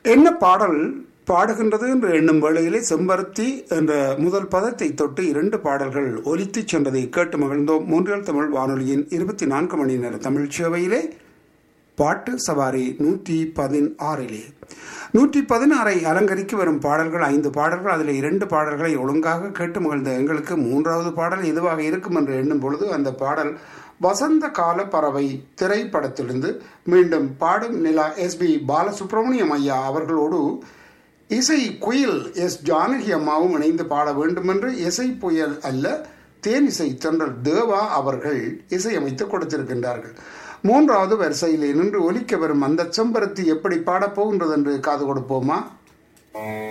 என்ன பாடல் பாடுகின்றது என்று எண்ணும் வேளையிலே செம்பருத்தி என்ற முதல் பதத்தை தொட்டு இரண்டு பாடல்கள் ஒலித்துச் சென்றதை கேட்டு மகிழ்ந்தோம் மூன்றில் தமிழ் வானொலியின் இருபத்தி நான்கு மணி நேர தமிழ் சேவையிலே பாட்டு சவாரி நூற்றி பதினாறிலே நூற்றி பதினாறை அலங்கரிக்க வரும் பாடல்கள் ஐந்து பாடல்கள் அதில் இரண்டு பாடல்களை ஒழுங்காக கேட்டு மகிழ்ந்த எங்களுக்கு மூன்றாவது பாடல் எதுவாக இருக்கும் என்று எண்ணும் பொழுது அந்த பாடல் வசந்த கால பறவை திரைப்படத்திலிருந்து மீண்டும் பாடும் நிலா எஸ் பி பாலசுப்ரமணியம் ஐயா அவர்களோடு இசை குயில் எஸ் ஜானகி அம்மாவும் இணைந்து பாட வேண்டும் என்று இசை புயல் அல்ல தேனிசை தென்றல் தேவா அவர்கள் இசையமைத்து கொடுத்திருக்கின்றார்கள் மூன்றாவது வரிசையிலே நின்று ஒலிக்க வரும் அந்த செம்பருத்தி எப்படி பாடப்போகின்றது என்று காது கொடுப்போமா